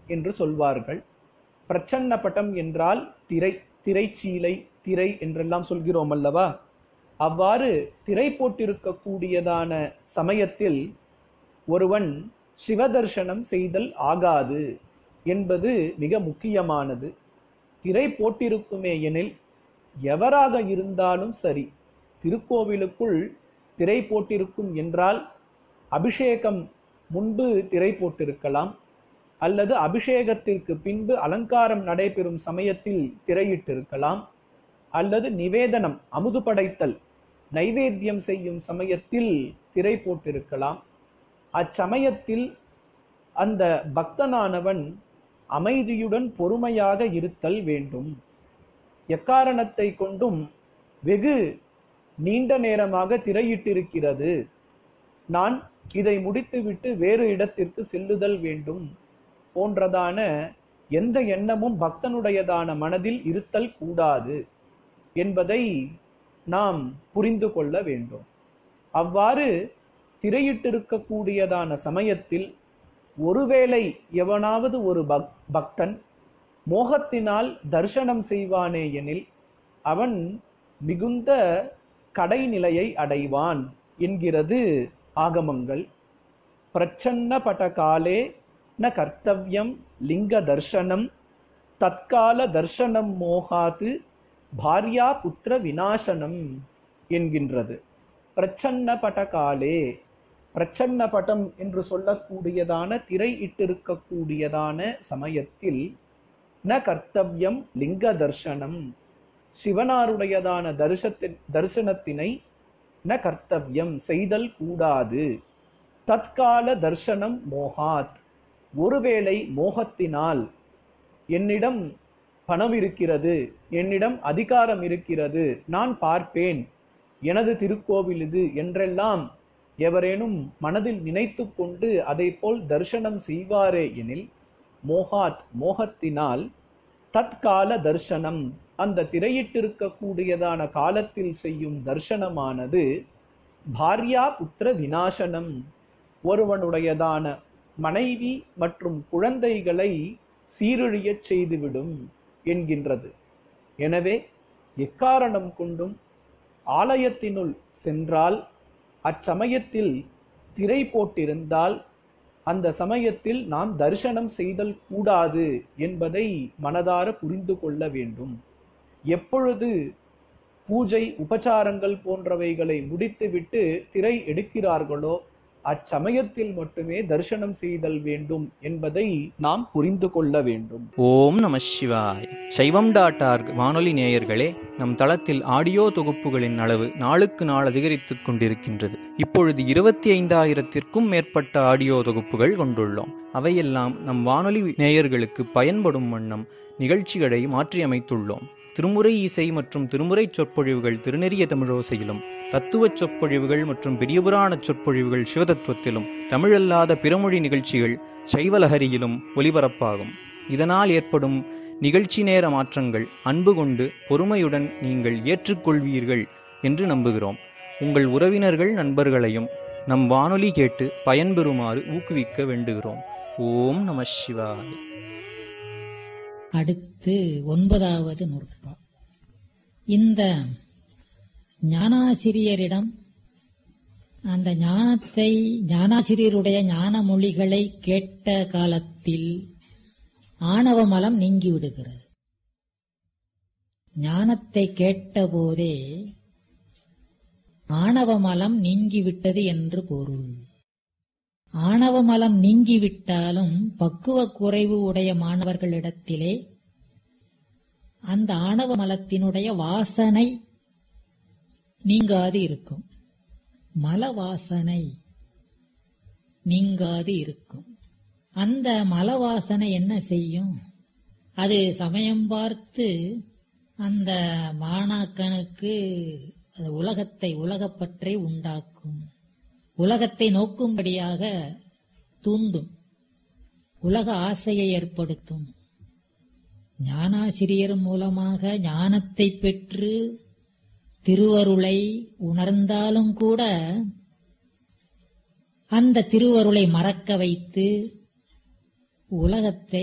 என்று சொல்வார்கள் பிரச்சன்ன பட்டம் என்றால் திரை திரைச்சீலை திரை என்றெல்லாம் சொல்கிறோம் அல்லவா அவ்வாறு திரை போட்டிருக்கக்கூடியதான சமயத்தில் ஒருவன் சிவதர்சனம் செய்தல் ஆகாது என்பது மிக முக்கியமானது திரை போட்டிருக்குமே எனில் எவராக இருந்தாலும் சரி திருக்கோவிலுக்குள் திரை போட்டிருக்கும் என்றால் அபிஷேகம் முன்பு திரை போட்டிருக்கலாம் அல்லது அபிஷேகத்திற்கு பின்பு அலங்காரம் நடைபெறும் சமயத்தில் திரையிட்டிருக்கலாம் அல்லது நிவேதனம் அமுது படைத்தல் நைவேத்தியம் செய்யும் சமயத்தில் திரை போட்டிருக்கலாம் அச்சமயத்தில் அந்த பக்தனானவன் அமைதியுடன் பொறுமையாக இருத்தல் வேண்டும் எக்காரணத்தை கொண்டும் வெகு நீண்ட நேரமாக திரையிட்டிருக்கிறது நான் இதை முடித்துவிட்டு வேறு இடத்திற்கு செல்லுதல் வேண்டும் போன்றதான எந்த எண்ணமும் பக்தனுடையதான மனதில் இருத்தல் கூடாது என்பதை நாம் புரிந்து கொள்ள வேண்டும் அவ்வாறு திரையிட்டிருக்கக்கூடியதான சமயத்தில் ஒருவேளை எவனாவது ஒரு பக் பக்தன் மோகத்தினால் தர்சனம் செய்வானே எனில் அவன் மிகுந்த கடைநிலையை அடைவான் என்கிறது ஆகமங்கள் பிரச்சன்ன படகாலே ந கர்த்தவ்யம் லிங்க தர்சனம் தற்கால தர்சனம் மோகாது பாரியா புத்திர விநாசனம் என்கின்றது பிரச்சன்ன படகாலே பிரச்சன்ன பட்டம் என்று சொல்லக்கூடியதான திரை இட்டிருக்கக்கூடியதான சமயத்தில் ந கர்த்தவ்யம் லிங்க தர்சனம் சிவனாருடையதான தரிசத்தின் தரிசனத்தினை ந கர்த்தவ்யம் செய்தல் கூடாது தற்கால தர்சனம் மோகாத் ஒருவேளை மோகத்தினால் என்னிடம் பணம் இருக்கிறது என்னிடம் அதிகாரம் இருக்கிறது நான் பார்ப்பேன் எனது திருக்கோவில் இது என்றெல்லாம் எவரேனும் மனதில் நினைத்து கொண்டு அதை போல் தரிசனம் செய்வாரே எனில் மோகாத் மோகத்தினால் தற்கால தர்சனம் அந்த திரையிட்டிருக்கக்கூடியதான காலத்தில் செய்யும் தர்சனமானது பாரியா புத்திர விநாசனம் ஒருவனுடையதான மனைவி மற்றும் குழந்தைகளை சீரழியச் செய்துவிடும் என்கின்றது எனவே எக்காரணம் கொண்டும் ஆலயத்தினுள் சென்றால் அச்சமயத்தில் திரை போட்டிருந்தால் அந்த சமயத்தில் நாம் தரிசனம் செய்தல் கூடாது என்பதை மனதார புரிந்து கொள்ள வேண்டும் எப்பொழுது பூஜை உபச்சாரங்கள் போன்றவைகளை முடித்துவிட்டு திரை எடுக்கிறார்களோ அச்சமயத்தில் மட்டுமே தரிசனம் செய்தல் வேண்டும் என்பதை நாம் புரிந்து கொள்ள வேண்டும் ஓம் நம சிவாய் சைவம் டாட் ஆர்க் வானொலி நேயர்களே நம் தளத்தில் ஆடியோ தொகுப்புகளின் அளவு நாளுக்கு நாள் அதிகரித்துக் கொண்டிருக்கின்றது இப்பொழுது இருபத்தி ஐந்தாயிரத்திற்கும் மேற்பட்ட ஆடியோ தொகுப்புகள் கொண்டுள்ளோம் அவையெல்லாம் நம் வானொலி நேயர்களுக்கு பயன்படும் வண்ணம் நிகழ்ச்சிகளை மாற்றியமைத்துள்ளோம் திருமுறை இசை மற்றும் திருமுறை சொற்பொழிவுகள் திருநெறிய தமிழோசையிலும் தத்துவச் சொற்பொழிவுகள் மற்றும் பெரியபுராண சொற்பொழிவுகள் சிவதத்துவத்திலும் தமிழல்லாத பிறமொழி நிகழ்ச்சிகள் சைவலஹரியிலும் ஒலிபரப்பாகும் இதனால் ஏற்படும் நிகழ்ச்சி நேர மாற்றங்கள் அன்பு கொண்டு பொறுமையுடன் நீங்கள் ஏற்றுக்கொள்வீர்கள் என்று நம்புகிறோம் உங்கள் உறவினர்கள் நண்பர்களையும் நம் வானொலி கேட்டு பயன்பெறுமாறு ஊக்குவிக்க வேண்டுகிறோம் ஓம் நம சிவாய அடுத்து ஒன்பதாவது நூற்பா இந்த ஞானாசிரியரிடம் அந்த ஞானத்தை ஞானாசிரியருடைய ஞான மொழிகளை கேட்ட காலத்தில் ஆணவ மலம் நீங்கி விடுகிறது ஞானத்தை கேட்டபோதே ஆணவ மலம் நீங்கிவிட்டது என்று பொருள் ஆணவ மலம் நீங்கிவிட்டாலும் பக்குவ குறைவு உடைய மாணவர்களிடத்திலே அந்த ஆணவ மலத்தினுடைய வாசனை நீங்காது இருக்கும் மல வாசனை நீங்காது இருக்கும் அந்த மல வாசனை என்ன செய்யும் அது சமயம் பார்த்து அந்த மாணாக்கனுக்கு அது உலகத்தை உலகப்பற்றை உண்டாக்கும் உலகத்தை நோக்கும்படியாக தூண்டும் உலக ஆசையை ஏற்படுத்தும் ஞானாசிரியர் மூலமாக ஞானத்தை பெற்று திருவருளை உணர்ந்தாலும் கூட அந்த திருவருளை மறக்க வைத்து உலகத்தை